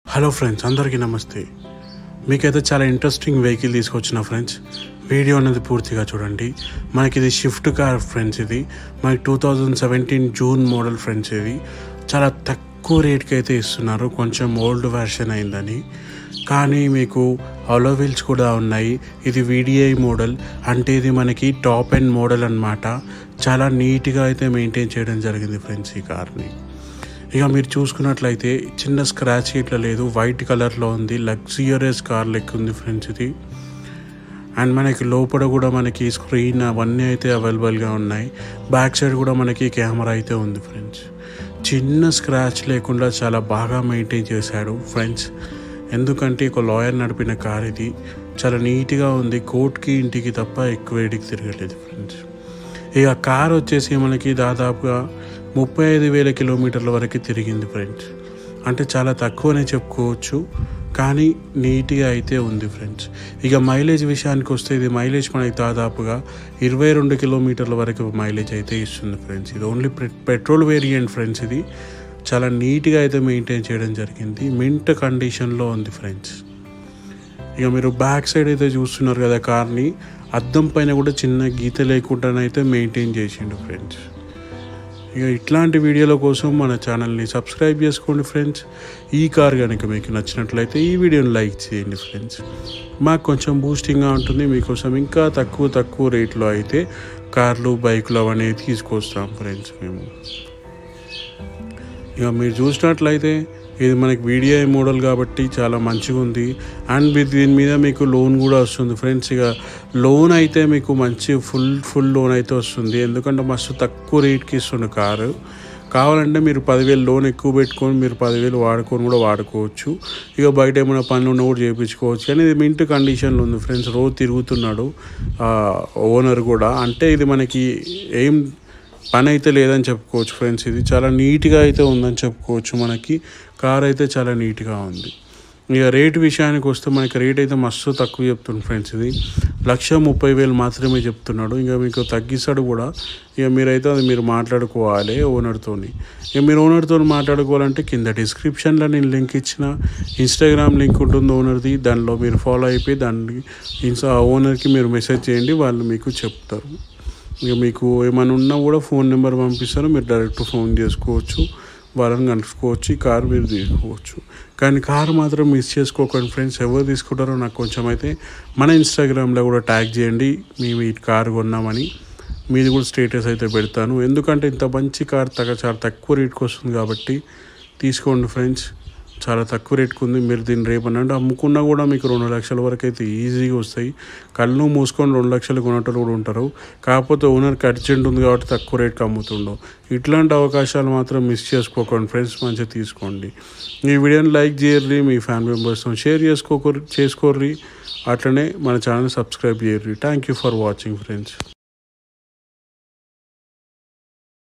hello friends అందరికీ నమస్తే మీకైతే చాలా ఇంట్రెస్టింగ్ వెహికల్ తీసుకొచ్చిన ఫ్రెండ్స్ వీడియో అనేది పూర్తిగా చూడండి మనకి ఇది షిఫ్ట్ కార్ ఫ్రెండ్స్ ఇది మనకి two thousand seventeen June model friends ఇది చాలా తక్కువ రేట్కి అయితే ఇస్తున్నారు కొంచెం ఓల్డ్ వెర్షన్ అయిందని కానీ మీకు అలో వీల్స్ కూడా ఉన్నాయి ఇది వీడిఐ మోడల్ అంటే ఇది మనకి టాప్ అండ్ మోడల్ అన్నమాట చాలా నీట్గా అయితే మెయింటైన్ చేయడం జరిగింది ఫ్రెండ్స్ ఈ కార్ని ఇక మీరు చూసుకున్నట్లయితే చిన్న స్క్రాచ్ ఇట్లా లేదు వైట్ కలర్లో ఉంది లగ్జరియస్ కార్ లెక్క ఉంది ఫ్రెండ్స్ ఇది అండ్ మనకి లోపల కూడా మనకి స్క్రీన్ అవన్నీ అయితే అవైలబుల్గా ఉన్నాయి బ్యాక్ సైడ్ కూడా మనకి కెమెరా అయితే ఉంది ఫ్రెండ్స్ చిన్న స్క్రాచ్ లేకుండా చాలా బాగా మెయింటైన్ చేశాడు ఫ్రెండ్స్ ఎందుకంటే ఒక లాయర్ నడిపిన కార్ ఇది చాలా నీట్గా ఉంది కోర్ట్కి ఇంటికి తప్ప ఎక్కువ వేడికి తిరగలేదు ఫ్రెండ్స్ ఇక కార్ వచ్చేసి మనకి దాదాపుగా ముప్పై ఐదు వేల కిలోమీటర్ల వరకు తిరిగింది ఫ్రెండ్స్ అంటే చాలా తక్కువనే చెప్పుకోవచ్చు కానీ నీట్గా అయితే ఉంది ఫ్రెండ్స్ ఇక మైలేజ్ విషయానికి వస్తే ఇది మైలేజ్ మనకి దాదాపుగా ఇరవై రెండు కిలోమీటర్ల వరకు మైలేజ్ అయితే ఇస్తుంది ఫ్రెండ్స్ ఇది ఓన్లీ పెట్రోల్ వేరియంట్ ఫ్రెండ్స్ ఇది చాలా నీట్గా అయితే మెయింటైన్ చేయడం జరిగింది మింట్ కండిషన్లో ఉంది ఫ్రెండ్స్ ఇక మీరు బ్యాక్ సైడ్ అయితే చూస్తున్నారు కదా కార్ని అద్దం పైన కూడా చిన్న గీత లేకుండానైతే మెయింటైన్ చేసిండు ఫ్రెండ్స్ ఇక ఇట్లాంటి వీడియోల కోసం మన ఛానల్ని సబ్స్క్రైబ్ చేసుకోండి ఫ్రెండ్స్ ఈ కార్ కనుక మీకు నచ్చినట్లయితే ఈ వీడియోని లైక్ చేయండి ఫ్రెండ్స్ మాకు కొంచెం బూస్టింగ్గా ఉంటుంది మీకోసం ఇంకా తక్కువ తక్కువ రేట్లో అయితే కార్లు బైకులు అవన్నీ తీసుకొస్తాం ఫ్రెండ్స్ మేము ఇక మీరు చూసినట్లయితే ఇది మనకి వీడిఐ మోడల్ కాబట్టి చాలా మంచిగా ఉంది అండ్ మీ- దీని మీద మీకు లోన్ కూడా వస్తుంది ఫ్రెండ్స్ ఇక లోన్ అయితే మీకు మంచి ఫుల్ ఫుల్ లోన్ అయితే వస్తుంది ఎందుకంటే మస్తు తక్కువ రేట్కి ఇస్తుంది కారు కావాలంటే మీరు పదివేలు లోన్ ఎక్కువ పెట్టుకొని మీరు పదివేలు వాడుకొని కూడా వాడుకోవచ్చు ఇక బయట ఏమైనా పనులు ఉన్నా కూడా చేయించుకోవచ్చు కానీ ఇది మింట్ కండిషన్లో ఉంది ఫ్రెండ్స్ రోజు తిరుగుతున్నాడు ఓనర్ కూడా అంటే ఇది మనకి ఏం పని అయితే లేదని చెప్పుకోవచ్చు ఫ్రెండ్స్ ఇది చాలా నీట్గా అయితే ఉందని చెప్పుకోవచ్చు మనకి కార్ అయితే చాలా నీట్గా ఉంది ఇక రేట్ విషయానికి వస్తే మనకి రేట్ అయితే మస్తు తక్కువ చెప్తుంది ఫ్రెండ్స్ ఇది లక్ష ముప్పై వేలు మాత్రమే చెప్తున్నాడు ఇంకా మీకు తగ్గిస్తాడు కూడా ఇక మీరైతే అది మీరు మాట్లాడుకోవాలి ఓనర్తోని ఇక మీరు ఓనర్తో మాట్లాడుకోవాలంటే కింద డిస్క్రిప్షన్లో నేను లింక్ ఇచ్చిన ఇన్స్టాగ్రామ్ లింక్ ఉంటుంది ఓనర్ది దానిలో మీరు ఫాలో అయిపోయి దాన్ని ఇన్స్టా ఓనర్కి మీరు మెసేజ్ చేయండి వాళ్ళు మీకు చెప్తారు ఇక మీకు ఏమైనా ఉన్నా కూడా ఫోన్ నెంబర్ పంపిస్తారు మీరు డైరెక్ట్ ఫోన్ చేసుకోవచ్చు వాళ్ళని కలుసుకోవచ్చు ఈ కార్ మీరు తీసుకోవచ్చు కానీ కార్ మాత్రం మిస్ చేసుకోకండి ఫ్రెండ్స్ ఎవరు తీసుకుంటారో నాకు కొంచెం అయితే మన ఇన్స్టాగ్రామ్లో కూడా ట్యాగ్ చేయండి మేము ఈ కార్ కొన్నామని మీది కూడా స్టేటస్ అయితే పెడతాను ఎందుకంటే ఇంత మంచి కార్ తగ్గ చాలా తక్కువ రేట్కి వస్తుంది కాబట్టి తీసుకోండి ఫ్రెండ్స్ చాలా తక్కువ రేట్కి ఉంది మీరు దీన్ని రేపనంటే అమ్ముకున్నా కూడా మీకు రెండు లక్షల వరకు అయితే ఈజీగా వస్తాయి కళ్ళు మూసుకొని రెండు లక్షలు కొనేటోళ్ళు కూడా ఉంటారు కాకపోతే ఓనర్కి అర్జెంట్ ఉంది కాబట్టి తక్కువ రేట్కి అమ్ముతుండవు ఇట్లాంటి అవకాశాలు మాత్రం మిస్ చేసుకోకండి ఫ్రెండ్స్ మంచిగా తీసుకోండి ఈ వీడియోని లైక్ చేయర్రి మీ ఫ్యామిలీ మెంబర్స్తో షేర్ చేసుకోకరి చేసుకోర్రి అట్లనే మన ఛానల్ సబ్స్క్రైబ్ చేయర్రి thank you for watching friends